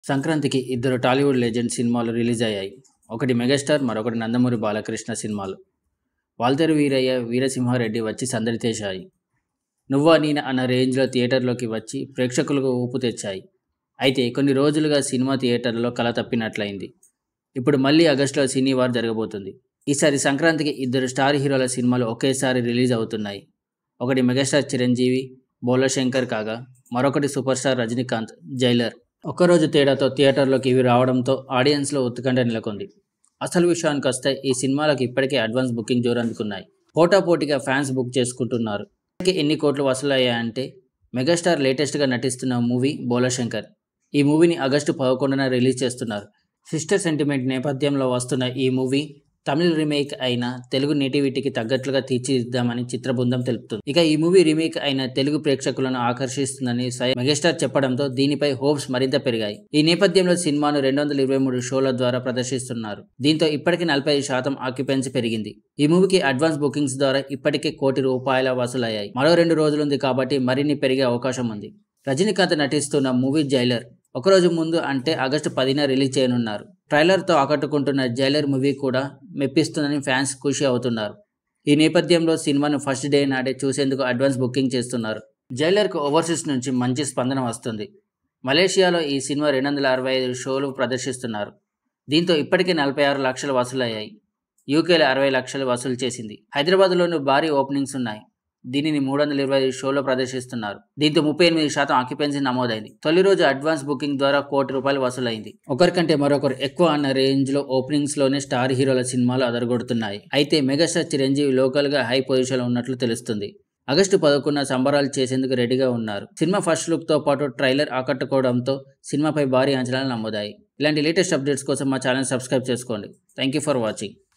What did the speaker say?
సంక్రాంతికి ఇద్దరు టాలీవుడ్ లెజెండ్ సినిమాలు రిలీజ్ అయ్యాయి ఒకటి మెగాస్టార్ మరొకటి నందమూరి బాలకృష్ణ సినిమాలు వాల్తేరు వీరయ్య వీరసింహారెడ్డి వచ్చి సందడి చేశాయి నువ్వా నీన అన్న రేంజ్లో థియేటర్లోకి వచ్చి ప్రేక్షకులకు ఊపు తెచ్చాయి అయితే కొన్ని రోజులుగా సినిమా థియేటర్లో కల తప్పినట్లయింది ఇప్పుడు మళ్ళీ ఆగస్టులో సినీ వార్ జరగబోతుంది ఈసారి సంక్రాంతికి ఇద్దరు స్టార్ హీరోల సినిమాలు ఒకేసారి రిలీజ్ అవుతున్నాయి ఒకటి మెగాస్టార్ చిరంజీవి బోలశంకర్ కాగా మరొకటి సూపర్ స్టార్ రజనీకాంత్ జైలర్ ఒక్కరోజు తేడాతో థియేటర్లోకి ఇవి రావడంతో ఆడియన్స్లో ఉత్కంఠ నెలకొంది అసలు విషయానికి వస్తే ఈ సినిమాలకు ఇప్పటికే అడ్వాన్స్ బుకింగ్ జోరందుకున్నాయి పోటాపోటీగా ఫ్యాన్స్ బుక్ చేసుకుంటున్నారు ఇప్పటికే ఎన్ని కోట్లు వసూలయ్యాయంటే మెగాస్టార్ లేటెస్ట్గా నటిస్తున్న మూవీ బోలశంకర్ ఈ మూవీని ఆగస్టు పదకొండున రిలీజ్ చేస్తున్నారు సిస్టర్ సెంటిమెంట్ నేపథ్యంలో వస్తున్న ఈ మూవీ తమిళ రీమేక్ అయిన తెలుగు నేటివిటీకి తగ్గట్లుగా తీర్చిదిద్దామని చిత్ర బృందం తెలుపుతుంది ఇక ఈ మూవీ రీమేక్ అయిన తెలుగు ప్రేక్షకులను ఆకర్షిస్తుందని స్వయం మెగాస్టార్ చెప్పడంతో దీనిపై హోప్స్ మరింత పెరిగాయి ఈ నేపథ్యంలో సినిమాను రెండు వందల ఇరవై మూడు షోల ద్వారా ప్రదర్శిస్తున్నారు దీంతో ఇప్పటికి నలభై ఐదు శాతం ఆక్యుపెన్సీ పెరిగింది ఈ మూవీకి అడ్వాన్స్ బుకింగ్స్ ద్వారా ఇప్పటికే కోటి రూపాయల వసూలయ్యాయి మరో రెండు రోజులుంది కాబట్టి మరిన్ని పెరిగే అవకాశం ఉంది రజనీకాంత్ నటిస్తున్న మూవీ జైలర్ ఒకరోజు ముందు అంటే ఆగస్టు పదిన రిలీజ్ చేయనున్నారు ట్రైలర్తో ఆకట్టుకుంటున్న జైలర్ మూవీ కూడా మెప్పిస్తుందని ఫ్యాన్స్ ఖుషి అవుతున్నారు ఈ నేపథ్యంలో సినిమాను ఫస్ట్ డే నాడే చూసేందుకు అడ్వాన్స్ బుకింగ్ చేస్తున్నారు జైలర్కు ఓవర్సీస్ నుంచి మంచి స్పందన వస్తుంది మలేషియాలో ఈ సినిమా రెండు వందల అరవై ఐదు షోలు ప్రదర్శిస్తున్నారు దీంతో ఇప్పటికే నలభై ఆరు లక్షలు వసూలయ్యాయి యూకేలో అరవై లక్షలు వసూలు చేసింది హైదరాబాద్లోనూ భారీ ఓపెనింగ్స్ ఉన్నాయి దీనిని మూడు వందల ఇరవై ఐదు షోలో ప్రదర్శిస్తున్నారు దీంతో ముప్పై ఎనిమిది శాతం ఆక్యుపెన్సీ నమోదైంది తొలి రోజు అడ్వాన్స్ బుకింగ్ ద్వారా కోటి రూపాయలు వసూలైంది ఒకరికంటే మరొకరు ఎక్కువ అన్న రేంజ్ లో ఓపెనింగ్స్ లోనే స్టార్ హీరోల సినిమాలు అదరగొడుతున్నాయి అయితే మెగాస్టార్ చిరంజీవి లోకల్ గా హై పొజిషన్ లో ఉన్నట్లు తెలుస్తుంది ఆగస్టు పదకొండున సంబరాలు చేసేందుకు రెడీగా ఉన్నారు సినిమా ఫస్ట్ లుక్ తో పాటు ట్రైలర్ ఆకట్టుకోవడంతో సినిమాపై భారీ అంచనాలు నమోదాయి ఇలాంటి లేటెస్ట్ అప్డేట్స్ కోసం మా ఛానల్ సబ్స్క్రైబ్ చేసుకోండి థ్యాంక్ యూ ఫర్ వాచింగ్